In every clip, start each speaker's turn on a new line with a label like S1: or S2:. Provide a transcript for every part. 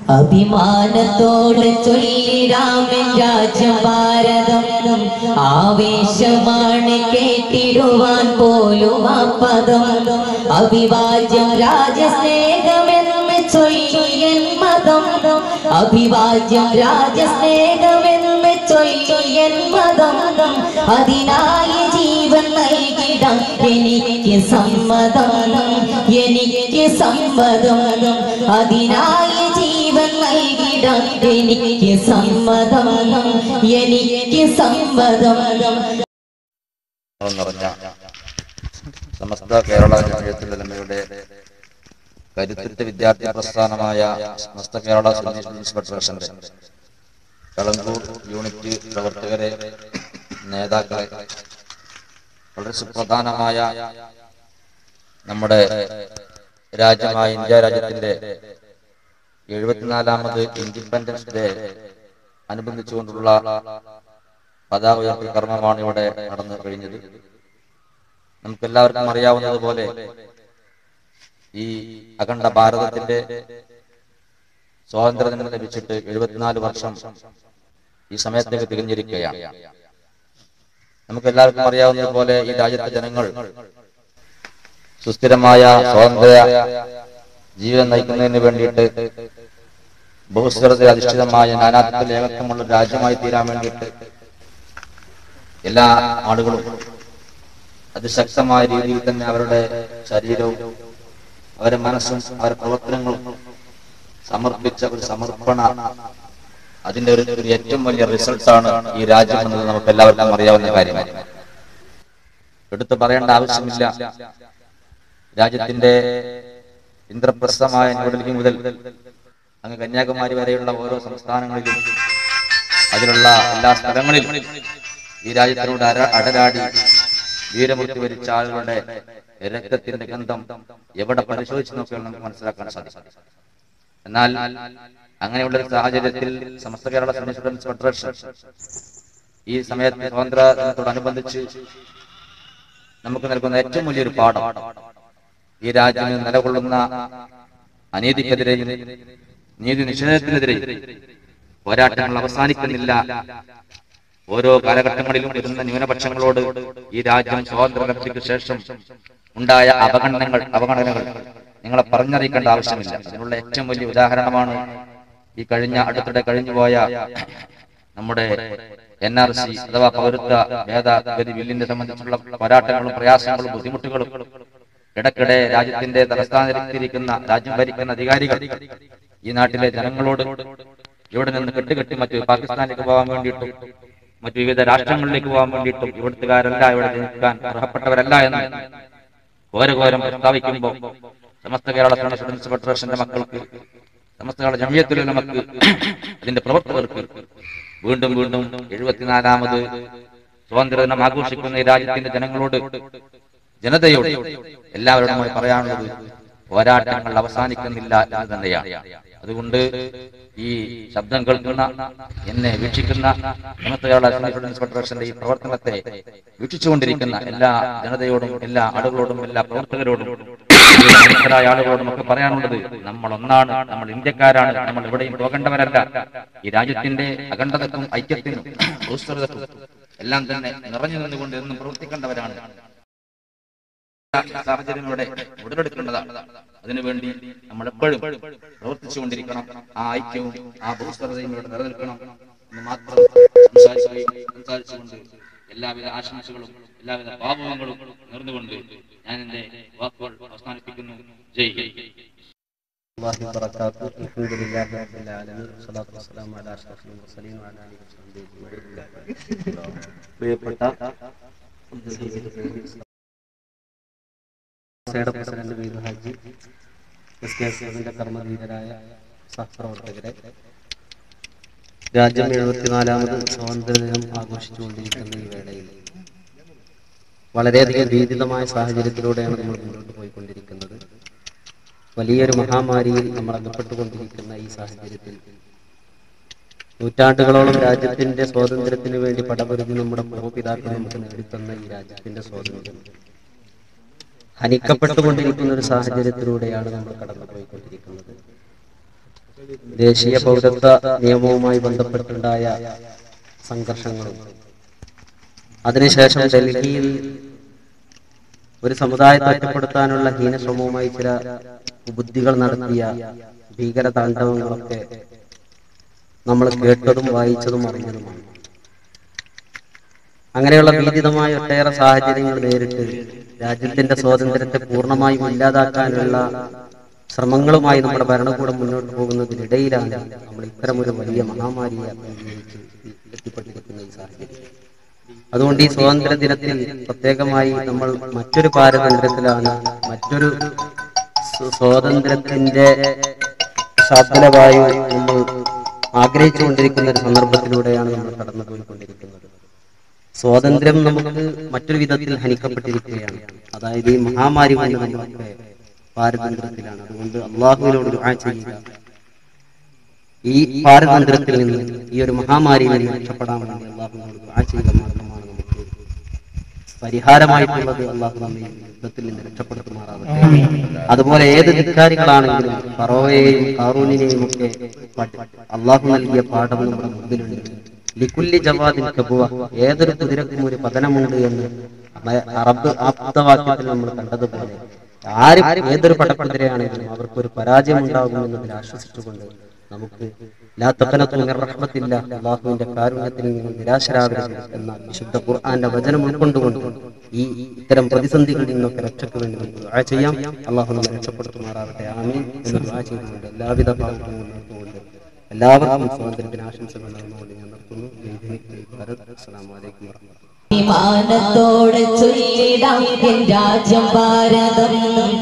S1: അഭിമാനത്തോടെ ചൊല്ലിടാമൻ രാജ്യം ഭാരതം ആവേശമാണ് കേട്ടിടുവാൻ പോലും ആ പദം അഭിവാജ്യം രാജസ്നേഹമെന്ന് ചൊല്ലിയൻ മതം അഭിവാജ്യം രാജസ്നേഹമെന്ന് ചൊല്ലിയൻ മതം അതിനായി ജീവൻ നൽകിടാം എനിക്ക് സമ്മതം എനിക്ക് സമ്മതം അതിനായി ജീവൻ നൽകിടാം എനിക്ക് സമ്മതം എനിക്ക് സമ്മതം
S2: നിറഞ്ഞ സമസ്ത കേരള ജമയത്തുലമയുടെ കരുത്തുറ്റ വിദ്യാർത്ഥി പ്രസ്ഥാനമായ സമസ്ത കേരള സ്റ്റുഡൻസ് ഫെഡറേഷന്റെ കളങ്കൂർ യൂണിറ്റ് പ്രവർത്തകരെ നേതാക്കളെ വളരെ സുപ്രധാനമായ നമ്മുടെ രാജ്യമായ ഇന്ത്യ രാജ്യത്തിന്റെ എഴുപത്തിനാലാമത് ഇൻഡിപെൻഡൻസ് ഡേ അനുബന്ധിച്ചുകൊണ്ടുള്ള പതാക ഉയർത്തൽ കർമ്മമാണ് ഇവിടെ നടന്നു കഴിഞ്ഞത് നമുക്ക് എല്ലാവർക്കും അറിയാവുന്നതുപോലെ ഈ അഖണ്ഡ ഭാരതത്തിന്റെ സ്വാതന്ത്ര്യദിനം ലഭിച്ചിട്ട് എഴുപത്തിനാല് വർഷം ഈ സമയത്തേക്ക് തികഞ്ഞിരിക്കുകയാണ് നമുക്ക് എല്ലാവർക്കും അറിയാവുന്നതുപോലെ ഈ രാജ്യത്തെ ജനങ്ങൾ സുസ്ഥിരമായ സ്വാതന്ത്ര്യ ജീവിതം നയിക്കുന്നതിന് വേണ്ടിയിട്ട് ബഹുസ്വരത അധിഷ്ഠിതമായ നാനാത്വത്തിൽ ഏകത്വമുള്ള ഒരു രാജ്യമായി തീരാൻ വേണ്ടിയിട്ട് എല്ലാ ആളുകളും അതിശക്തമായ രീതിയിൽ തന്നെ അവരുടെ ശരീരവും അവരുടെ മനസ്സും അവരുടെ പ്രവർത്തനങ്ങളും സമർപ്പിച്ച ഒരു സമർപ്പണ അതിന്റെ ഒരു ഒരു ഏറ്റവും വലിയ റിസൾട്ടാണ് ഈ രാജ്യം എന്നത് നമുക്ക് എല്ലാവർക്കും അറിയാവുന്ന കാര്യമാണ് എടുത്തു പറയേണ്ട ആവശ്യമില്ല രാജ്യത്തിന്റെ ഇന്ദ്രപ്രസ്ഥമായ ന്യൂഡൽഹി മുതൽ അങ്ങ് കന്യാകുമാരി വരെയുള്ള ഓരോ സംസ്ഥാനങ്ങളിലും അതിലുള്ള എല്ലാ സ്ഥലങ്ങളിലും ഈ രാജ്യത്തിനോട് അര അടരാടി വീരമൃത്യു വരിച്ച ആളുകളുടെ രക്തത്തിന്റെ ഗന്ധം എവിടെ പരിശോധിച്ച് നോക്കിയാൽ നമുക്ക് മനസ്സിലാക്കാൻ സാധിക്കും എന്നാൽ അങ്ങനെയുള്ള ഒരു സാഹചര്യത്തിൽ സമസ്ത കേരള സൈനിക സ്റ്റുഡൻസ് ഫെഡറേഷൻ ഈ സമയത്ത് സ്വാതന്ത്ര്യ ദിനത്തോടനുബന്ധിച്ച് നമുക്ക് നൽകുന്ന ഏറ്റവും വലിയൊരു പാഠം ഈ രാജ്യം നിലകൊള്ളുന്ന അനീതിക്കെതിരെയും നീതി നിഷേധത്തിനെതിരെയും പോരാട്ടങ്ങൾ അവസാനിക്കുന്നില്ല ഓരോ കാലഘട്ടങ്ങളിലും വരുന്ന ന്യൂനപക്ഷങ്ങളോട് ഈ രാജ്യം സ്വാതന്ത്ര്യലബ്ധിക്ക് ശേഷം ഉണ്ടായ അപഗണനകൾ അവഗണനകൾ നിങ്ങളെ പറഞ്ഞറിയിക്കേണ്ട ആവശ്യമില്ല അതിനുള്ള ഏറ്റവും വലിയ ഉദാഹരണമാണ് ഈ കഴിഞ്ഞ അടുത്തിടെ കഴിഞ്ഞുപോയ നമ്മുടെ എൻ ആർ സി അഥവാ പൗരത്വ ഭേദഗതി ബില്ലിനെ സംബന്ധിച്ചുള്ള പോരാട്ടങ്ങളും പ്രയാസങ്ങളും ബുദ്ധിമുട്ടുകളും ഇടയ്ക്കിടെ രാജ്യത്തിന്റെ തലസ്ഥാനത്തിരിക്കുന്ന രാജ്യം ഭരിക്കുന്ന അധികാരികൾ ഈ നാട്ടിലെ ജനങ്ങളോട് ഇവിടെ നിന്ന് കെട്ടുകെട്ടി മറ്റു പാകിസ്ഥാനിലേക്ക് പോകാൻ വേണ്ടിയിട്ടും മറ്റു വിവിധ രാഷ്ട്രങ്ങളിലേക്ക് പോകാൻ വേണ്ടിയിട്ടും ഇവിടുത്തുകാരല്ല ഇവിടെ ജനിക്കാൻ അർഹപ്പെട്ടവരല്ല എന്ന് ഘോരഘോരം പ്രസ്താവിക്കുമ്പോൾ സമസ്ത കേരള സ്റ്റുഡൻസ് ഫെഡറേഷന്റെ മക്കൾക്ക് സമസ്ത കേരള ജമിയത്തിലെ നമുക്ക് അതിന്റെ പ്രവർത്തകർക്ക് വീണ്ടും വീണ്ടും എഴുപത്തിനാലാമത് സ്വാതന്ത്ര്യദിനം ആഘോഷിക്കുന്ന ഈ രാജ്യത്തിന്റെ ജനങ്ങളോട് ജനതയോട് എല്ലാവരോടുമായി പറയാനുള്ളത് പോരാട്ടങ്ങൾ അവസാനിക്കുന്നില്ല എന്ന് തന്നെയാണ് അതുകൊണ്ട് ഈ ശബ്ദം കേൾക്കുന്ന എന്നെ വീക്ഷിക്കുന്ന സമസ്ത കേരള സ്റ്റുഡൻസ് ഫെഡറേഷന്റെ ഈ പ്രവർത്തനത്തെ വീക്ഷിച്ചുകൊണ്ടിരിക്കുന്ന എല്ലാ ജനതയോടും എല്ലാ ആളുകളോടും എല്ലാ പ്രവർത്തകരോടും മനുഷ്യരായ ആളുകളോടും ഒക്കെ പറയാനുള്ളത് നമ്മൾ ഒന്നാണ് നമ്മൾ ഇന്ത്യക്കാരാണ് നമ്മൾ എവിടെയും പോകേണ്ടവരല്ല ഈ രാജ്യത്തിന്റെ അഖണ്ഡതക്കും ഐക്യത്തിനും ഭൂസ്വരതക്കും എല്ലാം തന്നെ നിറഞ്ഞു നിന്നുകൊണ്ട് എന്നും പ്രവർത്തിക്കേണ്ടവരാണ് സാഹചര്യം ഇവിടെ ഉടലെടുക്കേണ്ടതാണ് അതിനുവേണ്ടി നമ്മൾ എപ്പോഴും പ്രവർത്തിച്ചുകൊണ്ടിരിക്കണം ആ ഐക്യവും ആ ഭൂസ്വരതയും ഇവിടെ നിലനിൽക്കണം എന്ന് മാത്രം സംസാരിക്കുകയും സംസാരിച്ചുകൊണ്ട് എല്ലാവിധ ആശംസകളും എല്ലാവിധ പാപങ്ങളും നേർന്നുകൊണ്ട് ഞാൻ എന്റെ വാക്കുകൾ അവസാനിപ്പിക്കുന്നു ജയ് ഹിന്ദ്
S3: الله وبركاته الحمد لله رب العالمين والصلاة والسلام على أشرف المرسلين وعلى آله وصحبه أجمعين പ്രിയപ്പെട്ട സേഡ പ്രസിഡന്റ് വീദ് ഹാജി എസ് കെ എസ് എഫിന്റെ കർമ്മധീരരായ സഹപ്രവർത്തകരെ രാജ്യം എഴുപത്തിനാലാമത് സ്വാതന്ത്ര്യദിനം ആഘോഷിച്ചുകൊണ്ടിരിക്കുന്ന ഈ വേളയിൽ വളരെയധികം ഭീതിതമായ സാഹചര്യത്തിലൂടെയാണ് നമ്മൾ മുന്നോട്ട് പോയിക്കൊണ്ടിരിക്കുന്നത് വലിയൊരു മഹാമാരിയിൽ നമ്മൾ അകപ്പെട്ടുകൊണ്ടിരിക്കുന്ന ഈ സാഹചര്യത്തിൽ നൂറ്റാണ്ടുകളോളം രാജ്യത്തിന്റെ സ്വാതന്ത്ര്യത്തിന് വേണ്ടി പടപൊരുതി നമ്മുടെ പൂർവ്വപിതാക്കൾ നമുക്ക് നേടിത്തന്ന ഈ രാജ്യത്തിന്റെ സ്വാതന്ത്ര്യം ഹനിക്കപ്പെട്ടുകൊണ്ടിരിക്കുന്ന ഒരു സാഹചര്യത്തിലൂടെയാണ് നമ്മൾ കടന്നുപോയിക്കൊണ്ടിരിക്കുന്നത് ദേശീയ പൗരത്വ നിയമവുമായി ബന്ധപ്പെട്ടുണ്ടായ സംഘർഷങ്ങളും അതിനുശേഷം ഡൽഹിയിൽ ഒരു സമുദായത്തെ ഒറ്റപ്പെടുത്താനുള്ള ഹീനശ്രമവുമായി ചില ബുദ്ധികൾ നടത്തിയ ഭീകര താണ്ഡവങ്ങളൊക്കെ നമ്മൾ കേട്ടതും വായിച്ചതും അറിഞ്ഞതുമാണ് അങ്ങനെയുള്ള ഭീതിതമായ ഒട്ടേറെ സാഹചര്യങ്ങൾ നേരിട്ട് രാജ്യത്തിന്റെ സ്വാതന്ത്ര്യത്തെ പൂർണ്ണമായും ഇല്ലാതാക്കാനുള്ള ശ്രമങ്ങളുമായി നമ്മുടെ ഭരണകൂടം മുന്നോട്ട് പോകുന്നതിനിടയിലാണ് നമ്മൾ ഇത്തരമൊരു വലിയ മഹാമാരിയെ അഭിമുഖീകരിച്ച് എത്തിപ്പെട്ടിരിക്കുന്ന ഈ സാഹചര്യം അതുകൊണ്ട് ഈ സ്വാതന്ത്ര്യ ദിനത്തിൽ പ്രത്യേകമായി നമ്മൾ മറ്റൊരു പാരതന്ത്ര്യത്തിലാണ് മറ്റൊരു സ്വ- സ്വാതന്ത്ര്യത്തിന്റെ ശാബ്ദവായു നമ്മൾ ആഗ്രഹിച്ചുകൊണ്ടിരിക്കുന്ന ഒരു സന്ദർഭത്തിലൂടെയാണ് നമ്മൾ കടന്നുപോയിക്കൊണ്ടിരിക്കുന്നത് സ്വാതന്ത്ര്യം നമുക്ക് മറ്റൊരു വിധത്തിൽ ഹനിക്കപ്പെട്ടിരിക്കുകയാണ് അതായത് ഈ മഹാമാരി കൊണ്ട് നമ്മളൊക്കെ പാരതന്ത്ര്യത്തിലാണ് അതുകൊണ്ട് അള്ളാഹുവിനോട് ദുആ ചെയ്യുക ഈ പാരതന്ത്ര്യത്തിൽ നിന്ന് ഈ ഒരു മഹാമാരിയിൽ നിന്ന് രക്ഷപ്പെടാൻ വേണ്ടി അള്ളാഹുവിനോട് ദുആ ചെയ്യുക മാത്രമാണ് നമുക്ക് പരിഹാരമായിട്ടുള്ളത് അള്ളാഹു നമ്മെ ഈ യുദ്ധത്തിൽ നിന്ന് രക്ഷപ്പെടുത്തുമാറാവട്ടെ അതുപോലെ ഏത് ധിക്കാരികളാണെങ്കിലും ഫറോയെയും ഹാറൂനിനെയും ഒക്കെ പഠി- അള്ളാഹു നൽകിയ പാഠം നമ്മുടെ മുമ്പിലുണ്ട് ലിക്കുല്ലി ജവാദിൻ കബുവ ഏതൊരു കുതിരക്കും ഒരു പതനമുണ്ട് എന്ന് അമ- അറബ് ആപ്തവാക്യത്തിൽ നമ്മൾ കണ്ടതുപോലെ ആരും ഏതൊരു പടക്കുതിരയാണെങ്കിലും അവർക്ക് ഒരു പരാജയം ഉണ്ടാകും എന്നതിൽ ആശ്വസിച്ചുകൊണ്ട് നമുക്ക് ലാ തഖനതു മിർ റഹ്മത്തില്ല അള്ളാഹുവിന്റെ കാരുണ്യത്തിൽ നിന്ന് നിരാശരാകരുത് എന്ന വിശുദ്ധ ഖുർആന്റെ വചനം ഉൾക്കൊണ്ടുകൊണ്ട് ഈ ഇത്തരം പ്രതിസന്ധികളിൽ നിന്നൊക്കെ രക്ഷയ്ക്ക് വേണ്ടി നമുക്ക് ദുആ ചെയ്യാം അള്ളാഹു നമ്മെ രക്ഷപ്പെടുത്തുമാറാവട്ടെ ആമീൻ എന്ന് ദുആ ചെയ്തുകൊണ്ട് എല്ലാവിധ ഭാഗത്തും മുന്നോട്ടുകൊണ്ട് എല്ലാവർക്കും സ്വാതന്ത്ര്യത്തിന് ആശംസകൾ നേർന്നുകൊണ്ട് ഞാൻ നിർത്തുന്നു ജയ് ഹിന്ദ്, ജയ് ഭാരത് അസ്സലാമു അലൈക്കും വറഹ്മത്തുള്ളാഹി
S1: വിമാനത്തോടെ ചൊല്ലിടാം എൻ രാജ്യം ഭാരതം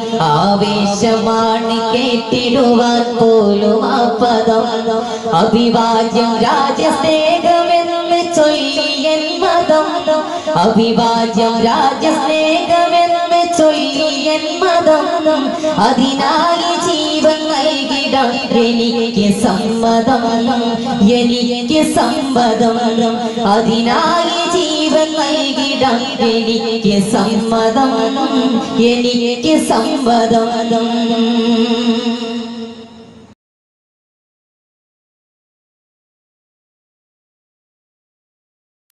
S1: ആവേശമാണ് കേട്ടിടുവാൻ പോലും ആ പദം അഭിവാജ്യം രാജ്യസ്നേഹമെന്ന് ചൊല്ലിയൻ മതം അഭിവാജ്യം രാജ്യസ്നേഹമെന്ന് ചൊല്ലിയൻ മതം അതിനായി ജീവൻ നൽകിടാൻ എനിക്ക് സമ്മതം എനിക്ക് സമ്മതം അതിനായി ജീവൻ നൽകിടാൻ എനിക്ക് സമ്മതം എനിക്ക് സമ്മതം